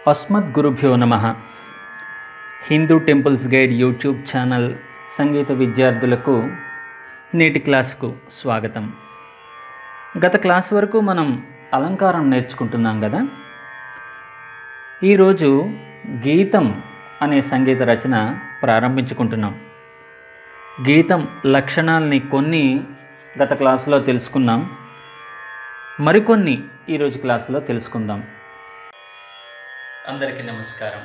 అస్మద్ గురుభ్యో నమ Hindu temples guide YouTube channel సంగీత విద్యార్థులకు నేటి క్లాస్కు స్వాగతం గత క్లాస్ వరకు మనం అలంకారం నేర్చుకుంటున్నాం కదా ఈరోజు గీతం అనే సంగీత రచన ప్రారంభించుకుంటున్నాం గీతం లక్షణాలని కొన్ని గత క్లాసులో తెలుసుకున్నాం మరికొన్ని ఈరోజు క్లాసులో తెలుసుకుందాం అందరికీ నమస్కారం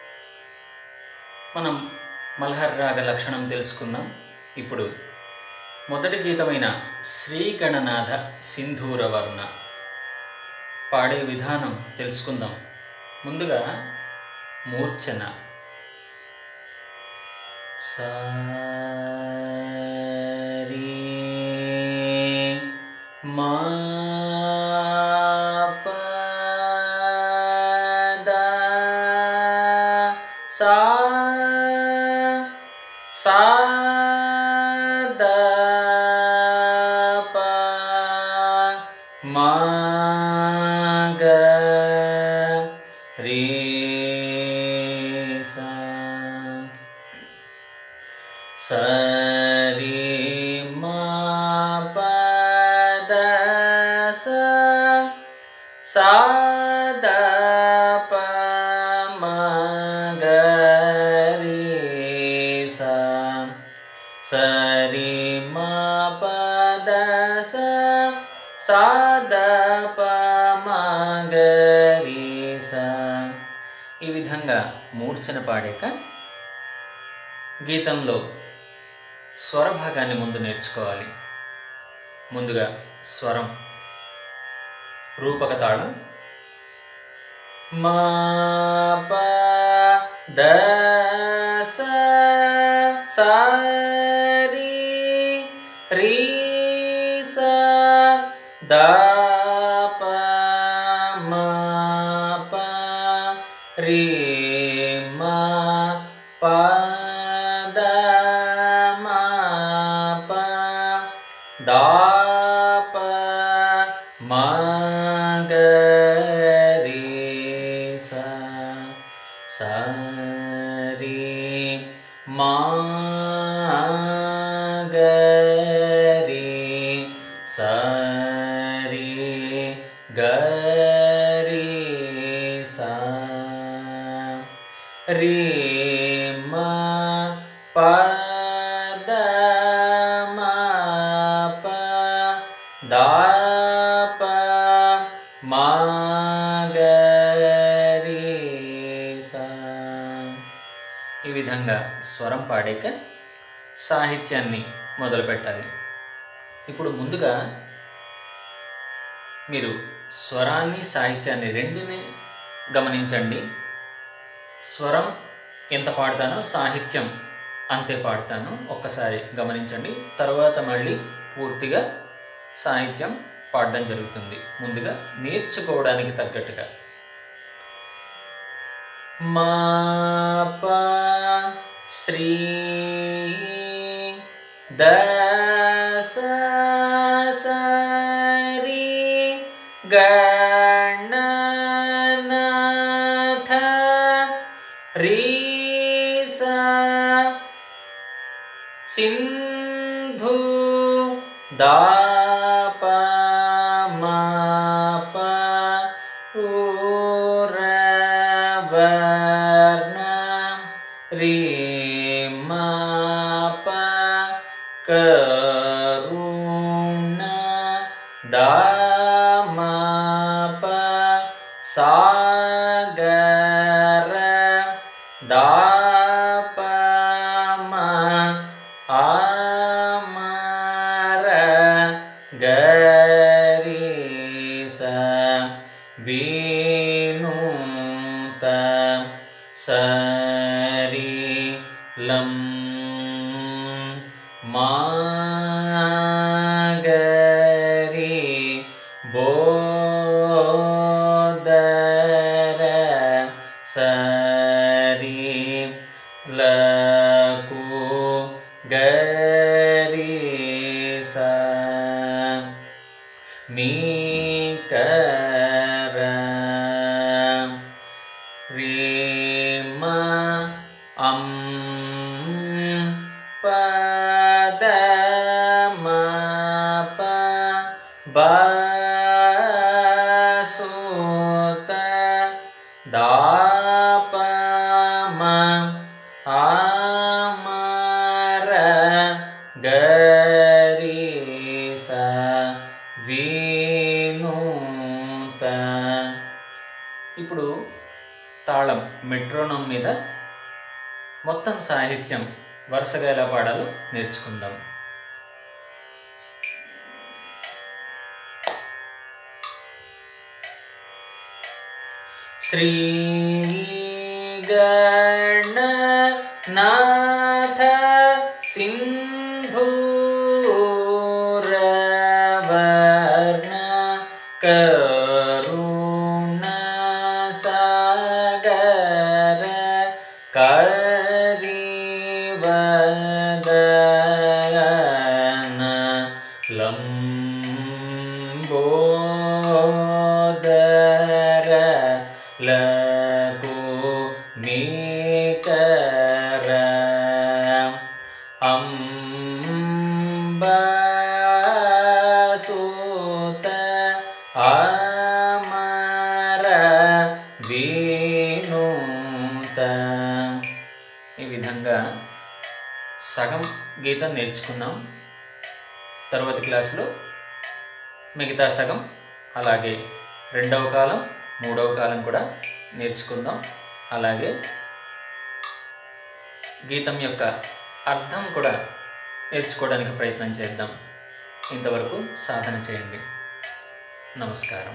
మనం మల్హర్ రాగ లక్షణం తెలుసుకుందాం ఇప్పుడు మొదటి గీతమైన శ్రీగణనాథ సింధూర వర్ణ పాడే విధానం తెలుసుకుందాం ముందుగా మూర్ఛన సారీ మా పద సా సా ద ప మా గ రే సా సరి మా పద స సా ద ప మ గ రి సా సరి మా పద స సా ద ప మ గ రి సా ఈ విధంగా మూర్ఛన పాడాక గీతంలో స్వరభాగాన్ని ముందు నేర్చుకోవాలి ముందుగా స్వరం రూపక తాళం మా ప ద స సా రి రి స ద ప మ ప రి మ ప ద మ ప ద ప మ గ రి స స రి మ గ రి స రి గ రి స రి మ ప ద మ ప ద ప మ గ రి స ఈ విధంగా స్వరం పాడాక సాహిత్యాన్ని మొదలు పెట్టాలి ఇప్పుడు ముందుగా మీరు స్వరాన్ని సాహిత్యాన్ని రెండుని గమనించండి స్వరం ఎంత పాడతానో సాహిత్యం అంతే పాడతాను ఒక్కసారి గమనించండి తర్వాత మళ్ళీ పూర్తిగా సాహిత్యం పాడడం జరుగుతుంది ముందుగా నేర్చుకోవడానికి తగ్గట్టుగా మా ప శ్రీ ద స స రి గణనాథ రి స సింధు దా ప మ ప ఊరవర్ణ రి మ ప కరుణ దా మ ప సాగర దా ప మ అమర గరి స వినూత సరి లం మాగరి బోదర సరి లకు గరి స మీకర మ అం పద మ ప బ సూత దా ప మ ఆ మ ర గరి స వీణూత ఇప్పుడు తాళం మెట్రోనం మీద మొత్తం సాహిత్యం వరుసగా ఎలా పాడాలో నేర్చుకుందాం శ్రీ గణనాథ సింధూరవర్ణ కరుణ సాగర కరివదన లంబోదర లఘు నికర అంబసూత అమర వినూత ఈ విధంగా సగం గీతం నేర్చుకున్నాం తర్వాతి క్లాసులో మిగతా సగం అలాగే రెండవ కాలం మూడవ కాలం కూడా నేర్చుకుందాం అలాగే గీతం యొక్క అర్థం కూడా నేర్చుకోవడానికి ప్రయత్నం చేద్దాం ఇంతవరకు సాధన చేయండి నమస్కారం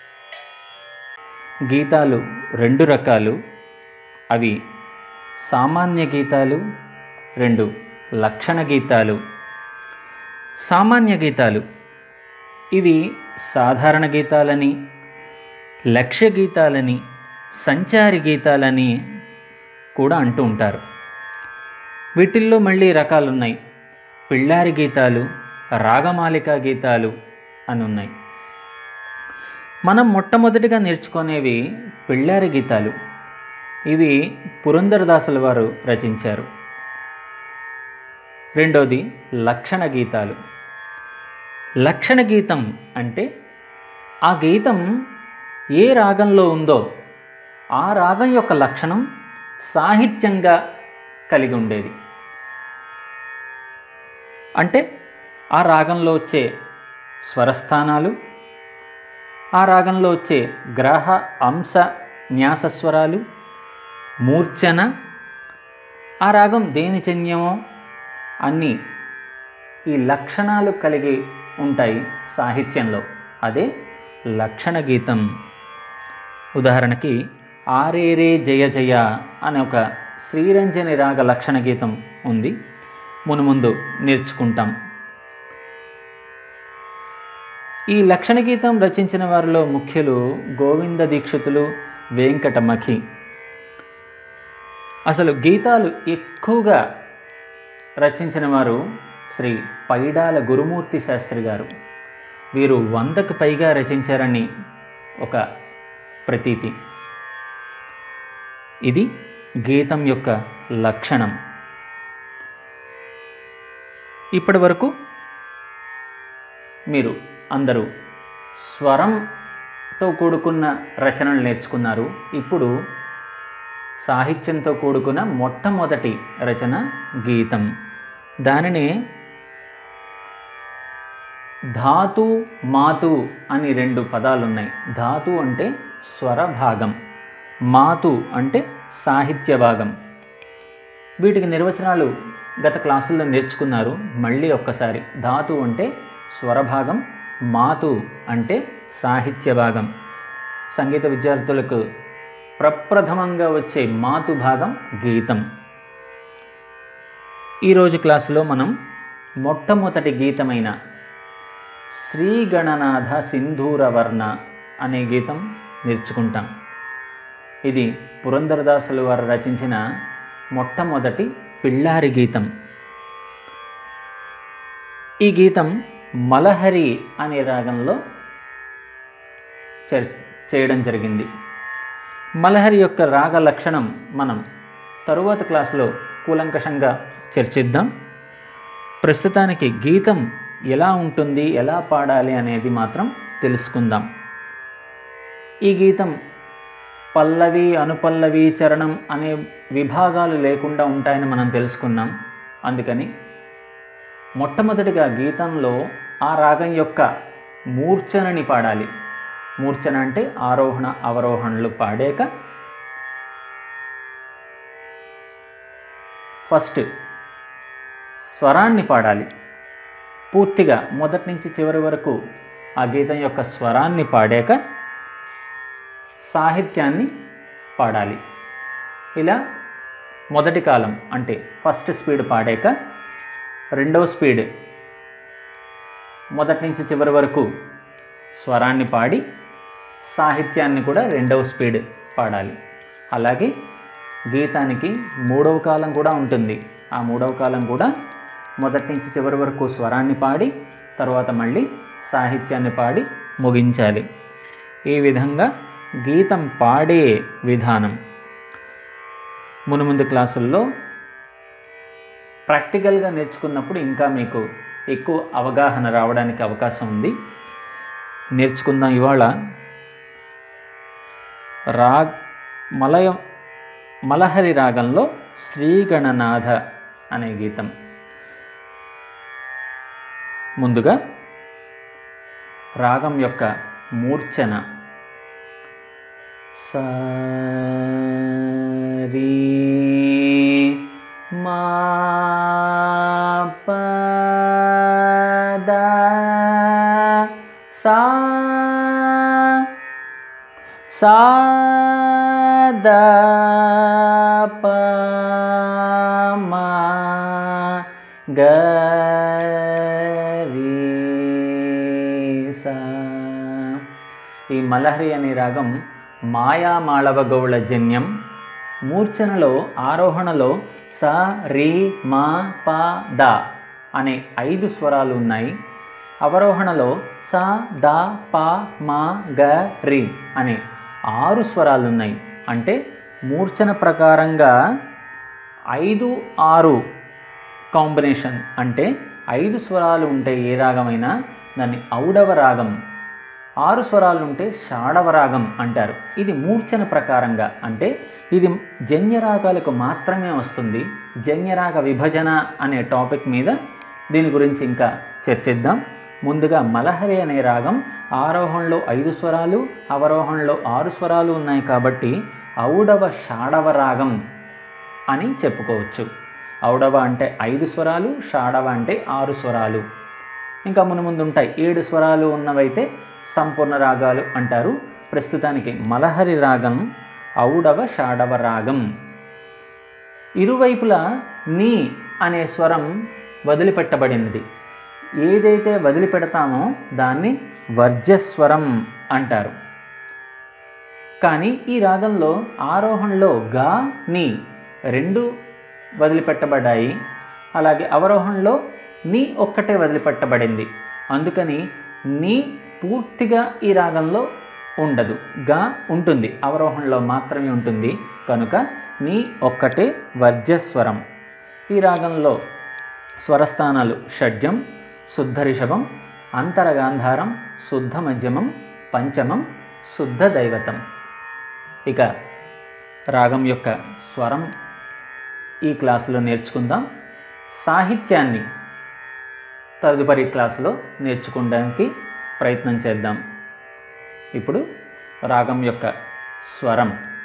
గీతాలు రెండు రకాలు అవి సామాన్య గీతాలు రెండు లక్షణ గీతాలు సామాన్య గీతాలు ఇవి సాధారణ గీతాలని లక్ష్య గీతాలని సంచారి గీతాలని కూడా అంటూ ఉంటారు వీటిల్లో మళ్ళీ రకాలు ఉన్నాయి పిళ్ళారి గీతాలు రాగమాలిక గీతాలు అని ఉన్నాయి మనం మొట్టమొదటిగా నేర్చుకునేవి పిళ్ళారి గీతాలు ఇవి పురంధరదాసుల వారు రచించారు రెండోది లక్షణ గీతాలు లక్షణ గీతం అంటే ఆ గీతం ఏ రాగంలో ఉందో ఆ రాగం యొక్క లక్షణం సాహిత్యంగా కలిగి ఉండేది అంటే ఆ రాగంలో వచ్చే స్వరస్థానాలు ఆ రాగంలో వచ్చే గ్రహ అంశ న్యాసస్వరాలు మూర్ఛన ఆ రాగం దేని జన్యమో అన్నీ ఈ లక్షణాలు కలిగి ఉంటాయి సాహిత్యంలో అదే లక్షణ గీతం ఉదాహరణకి ఆరేరే జయ జయ అనే ఒక శ్రీరంజని రాగ లక్షణ గీతం ఉంది మునుముందు నేర్చుకుంటాం ఈ లక్షణ గీతం రచించిన వారిలో ముఖ్యులు గోవింద దీక్షితులు వెంకటమఖి అసలు గీతాలు ఎక్కువగా రచించిన వారు శ్రీ పైడాల గురుమూర్తి శాస్త్రి గారు వీరు వందకు పైగా రచించారని ఒక ప్రతీతి ఇది గీతం యొక్క లక్షణం ఇప్పటి వరకు మీరు అందరూ స్వరంతో కూడుకున్న రచనలు నేర్చుకున్నారు ఇప్పుడు సాహిత్యంతో కూడుకున్న మొట్టమొదటి రచన గీతం దానినే ధాతు మాతు అని రెండు పదాలు ఉన్నాయి ధాతు అంటే స్వర భాగం మాతు అంటే సాహిత్య భాగం వీటికి నిర్వచనాలు గత క్లాసుల్లో నేర్చుకున్నారు మళ్ళీ ఒక్కసారి ధాతు అంటే స్వరభాగం మాతు అంటే సాహిత్య భాగం సంగీత విద్యార్థులకు ప్రప్రథమంగా వచ్చే మాతు భాగం గీతం ఈరోజు క్లాసులో మనం మొట్టమొదటి గీతమైన శ్రీగణనాథ సింధూరవర్ణ అనే గీతం నేర్చుకుంటాం ఇది పురంధరదాసులు వారు రచించిన మొట్టమొదటి పిళ్ళారి గీతం ఈ గీతం మలహరి అనే రాగంలో చర్ చేయడం జరిగింది మలహరి యొక్క రాగ లక్షణం మనం తరువాత క్లాసులో కూలంకషంగా చర్చిద్దాం ప్రస్తుతానికి గీతం ఎలా ఉంటుంది ఎలా పాడాలి అనేది మాత్రం తెలుసుకుందాం ఈ గీతం పల్లవి అనుపల్లవి చరణం అనే విభాగాలు లేకుండా ఉంటాయని మనం తెలుసుకున్నాం అందుకని మొట్టమొదటిగా గీతంలో ఆ రాగం యొక్క మూర్ఛనని పాడాలి మూర్ఛన అంటే ఆరోహణ అవరోహణలు పాడాక ఫస్ట్ స్వరాన్ని పాడాలి పూర్తిగా మొదటి నుంచి చివరి వరకు ఆ గీతం యొక్క స్వరాన్ని పాడాక సాహిత్యాన్ని పాడాలి ఇలా మొదటి కాలం అంటే ఫస్ట్ స్పీడ్ పాడాక రెండవ స్పీడ్ మొదటి నుంచి చివరి వరకు స్వరాన్ని పాడి సాహిత్యాన్ని కూడా రెండవ స్పీడ్ పాడాలి అలాగే గీతానికి మూడవ కాలం కూడా ఉంటుంది ఆ మూడవ కాలం కూడా మొదటి నుంచి చివరి వరకు స్వరాన్ని పాడి తర్వాత మళ్ళీ సాహిత్యాన్ని పాడి ముగించాలి ఈ విధంగా గీతం పాడే విధానం మునుముందు క్లాసుల్లో ప్రాక్టికల్గా నేర్చుకున్నప్పుడు ఇంకా మీకు ఎక్కువ అవగాహన రావడానికి అవకాశం ఉంది నేర్చుకుందాం ఇవాళ రా మలయ మలహరి రాగంలో శ్రీగణనాథ అనే గీతం ముందుగా రాగం యొక్క మూర్ఛన సరి మా పద సా సా ద ప మా గ రి సా ఈ మలహరి అనే రాగం మాయామాళవ గౌళ జన్యం మూర్ఛనలో ఆరోహణలో స రి మా ప ద అనే ఐదు స్వరాలు ఉన్నాయి అవరోహణలో స ద ప మా గ రి అనే ఆరు స్వరాలు ఉన్నాయి అంటే మూర్ఛన ప్రకారంగా ఐదు ఆరు కాంబినేషన్ అంటే ఐదు స్వరాలు ఉంటే ఏ రాగమైనా దాన్ని ఔడవ రాగం ఆరు స్వరాలు ఉంటే షాడవ రాగం అంటారు ఇది మూర్ఛన ప్రకారంగా అంటే ఇది జన్యరాగాలకు మాత్రమే వస్తుంది జన్యరాగ విభజన అనే టాపిక్ మీద దీని గురించి ఇంకా చర్చిద్దాం ముందుగా మలహరి అనే రాగం ఆరోహణలో ఐదు స్వరాలు అవరోహణలో ఆరు స్వరాలు ఉన్నాయి కాబట్టి ఔడవ షాడవ రాగం అని చెప్పుకోవచ్చు ఔడవ అంటే ఐదు స్వరాలు షాడవ అంటే ఆరు స్వరాలు ఇంకా మునుముందు ఉంటాయి ఏడు స్వరాలు ఉన్నవైతే సంపూర్ణ రాగాలు అంటారు ప్రస్తుతానికి మలహరి రాగం ఔడవ షాడవ రాగం ఇరువైపులా నీ అనే స్వరం వదిలిపెట్టబడినది ఏదైతే వదిలిపెడతామో దాన్ని వర్జస్వరం అంటారు కానీ ఈ రాగంలో ఆరోహణలో గా నీ రెండు వదిలిపెట్టబడ్డాయి అలాగే అవరోహణలో నీ ఒక్కటే వదిలిపెట్టబడింది అందుకని నీ పూర్తిగా ఈ రాగంలో ఉండదు గా ఉంటుంది అవరోహణలో మాత్రమే ఉంటుంది కనుక నీ ఒక్కటే వర్జస్వరం ఈ రాగంలో స్వరస్థానాలు షడ్జం శుద్ధ రిషభం అంతరగాంధారం శుద్ధ మధ్యమం పంచమం శుద్ధ దైవతం ఇక రాగం యొక్క స్వరం ఈ క్లాసులో నేర్చుకుందాం సాహిత్యాన్ని తదుపరి క్లాసులో నేర్చుకోవడానికి ప్రయత్నం చేద్దాం ఇప్పుడు రాగం యొక్క స్వరం